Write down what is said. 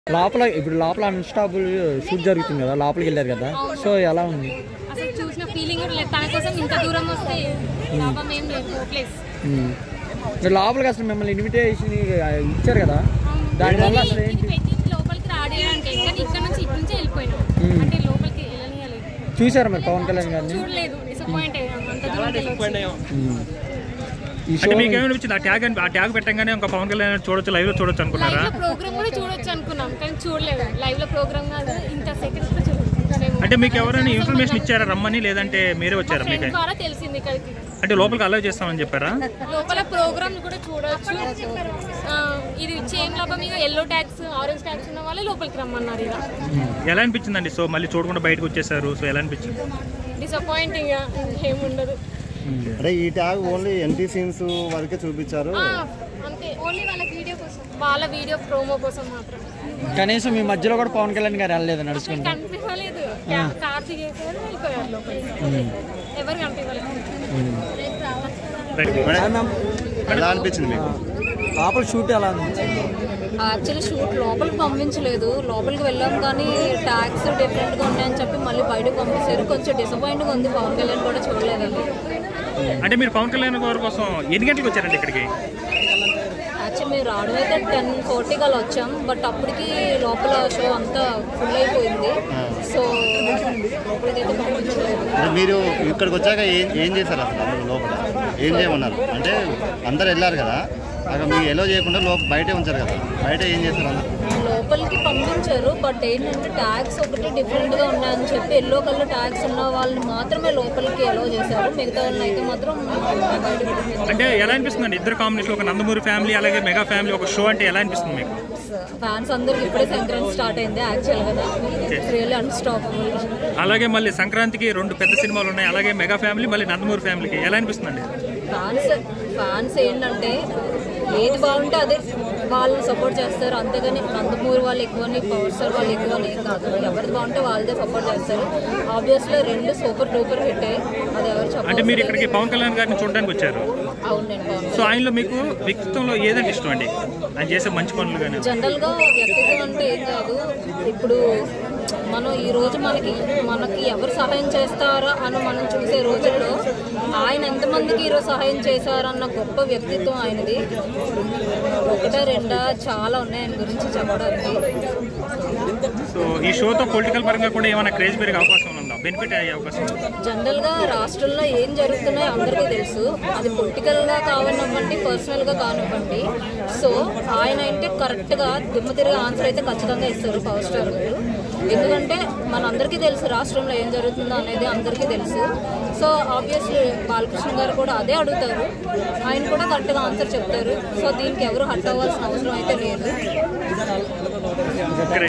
లోపల ఇప్పుడు లోపల అన్స్టాపుల్ షూట్ జరుగుతుంది కదా లోపలికి వెళ్ళారు కదా సో ఎలా ఉంది అసలు చూసిన ఫీలింగ్ కూడా లేదు తన కోసం ఇంత దూరం వస్తే లాభం ఏం లేదు ప్లేస్ ఉమ్. ఇక్కడ లోపలికి అసలు మిమ్మల్ని ఇన్విటేషన్ ఇచ్చారు కదా దానివల్ల అసలు ఏంటి లోపలికి రాడేయడానికి కానీ ఇక్కడ నుంచి ఇటు నుంచి వెళ్ళిపోయినాం మ్మ్. అంటే లోపలికి వెళ్ళనియలేదు చూసారా మరి పవన్ కళ్యాణ్ గారిని చూడలేదు డిసప్పాయింట్ అయ్యాం అంత దూరం వెళ్ళొచ్చు. ఉమ్. ఈ షో అంటే మీకు ఏమనిపించింది ఆ ట్యాగ్ అని- ఆ ట్యాగ్ పెట్టంగానే ఒక పవన్ కళ్యాణ్ చూడొచ్చు లైవ్ లో చూడొచ్చు అనుకున్నారా లైవ్ లో ప్రోగ్రామ్ కూడా చూడొచ్చు అనుకున్నాం కానీ చూడలేదు లైవ్ లో ప్రోగ్రామ్ కాదు ఇంత సెకండ్స్ లో చూడొచ్చు అంటే మీకు ఎవరైనా ఇన్ఫర్మేషన్ ఇచ్చారా రమ్మని లేదంటే మీరే వచ్చారా మీకు ఫ్రెండ్ ద్వారా తెలిసింది ఇక్కడికి అంటే లోపలికి అలౌ చేస్తామని చెప్పారా లోపల ప్రోగ్రామ్ కూడా చూడొచ్చు ఆ, ఇది చేయం లాభం ఇక ఎల్లో ట్యాక్స్ ఆరెంజ్ ట్యాక్స్ ఉన్న వాళ్ళే లోపలికి రమ్మన్నారు ఇక ఎలా అనిపించిందండి సో మళ్ళీ చూడకుండా బయటకు వచ్చేసారు సో ఎలా అనిపించింది డిసప్పాయింటింగ్ ఏముండదు అంటే ఈ ట్యాగ్ ఓన్లీ ఎన్టీ సీన్స్ వరకే చూపించారు ఆ, అంతే ఓన్లీ వాళ్ళ వీడియో కోసం వాళ్ళ వీడియో ప్రోమో కోసం మాత్రం కనీసం మీ మధ్యలో కూడా పవన్ కళ్యాణ్ గారు వెళ్ళలేదు నడుచుకుంటూ కనిపించలేదు కార్ దిగేసారు వెళ్ళిపోయారు లోపలికి ఎవరు కనిపించలేదు రైట్. మేడం, ఎలా అనిపించింది మీకు లోపల షూట్ ఎలా ఉంది యాక్చువల్లీ షూట్ లోపలికి పంపించలేదు లోపలికి వెళ్ళాం కానీ ట్యాక్స్ డిఫరెంట్గా ఉన్నాయని చెప్పి మళ్ళీ బయటకు పంపించారు కొంచెం డిసప్పాయింట్గా ఉంది పవన్ కళ్యాణ్ కూడా చూడలేదండి అంటే మీరు పవన్ కళ్యాణ్ గారి కోసం ఎన్ని గంటలకు వచ్చారండి ఇక్కడికి యాక్చువల్లీ మేము రావడం అయితే టెన్ ఫోర్టీకి అలా వచ్చాం బట్ అప్పటికి లోపల షో అంతా ఫుల్ అయిపోయింది సో లోపలికైతే పంపించలేదు అంటే మీరు ఇక్కడికి వచ్చాక ఏం ఏం చేశారు అసలు అందరూ లోపల ఏం చేయమన్నారు అంటే అందరు వెళ్ళారు కదా అక్కడ మీరు ఎలో చేయకుండా లోపల బయటే ఉంచారు కదా బయట ఏం చేశారు అందరు లోపలికి పంపించారు బట్ ఏంటంటే ట్యాక్స్ ఒకటి డిఫరెంట్గా ఉన్నాయని చెప్పి ఎల్లో కలర్ ట్యాక్స్ ఉన్న వాళ్ళని మాత్రమే లోపలికి ఎలో చేశారు మిగతా వాళ్ళని అయితే మాత్రం బయటకు పంపించారు అంటే ఎలా అనిపిస్తుందండి ఇద్దరు కాంబినేషన్ ఒక నందమూరి ఫ్యామిలీ అలాగే మెగా ఫ్యామిలీ ఒక షో అంటే ఎలా అనిపిస్తుంది మీకు ఫ్యాన్స్ అందరికి ఇప్పుడే సంక్రాంతి స్టార్ట్ అయింది యాక్చువల్ కదా రియల్లీ అన్స్టాపబుల్ అలాగే మళ్ళీ సంక్రాంతికి రెండు పెద్ద సినిమాలు ఉన్నాయి అలాగే మెగా ఫ్యామిలీ మళ్ళీ నందమూరి ఫ్యామిలీకి ఎలా అనిపిస్తుందండి ఫ్యాన్స్ ఫ్యాన్స్ ఏంటంటే ఏది బాగుంటే అదే వాళ్ళని సపోర్ట్ చేస్తారు అంతేగాని నందమూరి వాళ్ళు ఎక్కువని పవర్ స్టార్ వాళ్ళు ఎక్కువ అని ఏం కాదు ఎవరిది బాగుంటే వాళ్ళదే సపోర్ట్ చేస్తారు ఆబ్వియస్లీ రెండు సూపర్ డూపర్ హిట్ అది ఎవరు అంటే మీరు చెప్పారు ఇక్కడికి పవన్ కళ్యాణ్ గారిని చూడడానికి వచ్చారు అవునండి పవన్ సో ఆయనలో మీకు వ్యక్తిత్వంలో ఏదంటే ఇష్టం అండి ఆయన చేసే మంచి పనులు కానీ జనరల్గా వ్యక్తిత్వం అంటే ఏం కాదు ఇప్పుడు మనం ఈ రోజు మనకి మనకి ఎవరు సహాయం చేస్తారా అని మనం చూసే రోజుల్లో ఆయన ఎంతమందికి ఈరోజు సహాయం చేశారన్న గొప్ప వ్యక్తిత్వం ఆయనది ఒకటా రెండా చాలా ఉన్నాయి ఆయన గురించి చెప్పడానికి సో ఈ షోతో పొలిటికల్ పరంగా కూడా ఏమైనా క్రేజ్ పెరిగే అవకాశం ఉందా బెనిఫిట్ అయ్యే అవకాశం ఉందా జనరల్గా రాష్ట్రంలో ఏం జరుగుతున్నాయో అందరికీ తెలుసు అది పొలిటికల్గా కానివ్వండి పర్సనల్గా కానివ్వండి సో ఆయన అంటే కరెక్ట్గా దిమ్మ తిరిగి ఆన్సర్ అయితే ఖచ్చితంగా ఇస్తారు పవర్ స్టార్ గారు ఎందుకంటే మన అందరికీ తెలుసు రాష్ట్రంలో ఏం జరుగుతుందో అనేది అందరికీ తెలుసు సో ఆబ్వియస్లీ బాలకృష్ణ గారు కూడా అదే అడుగుతారు ఆయన కూడా కరెక్ట్గా ఆన్సర్ చెప్తారు సో దీనికి ఎవరు హట్ అవ్వాల్సిన అవసరం అయితే లేదు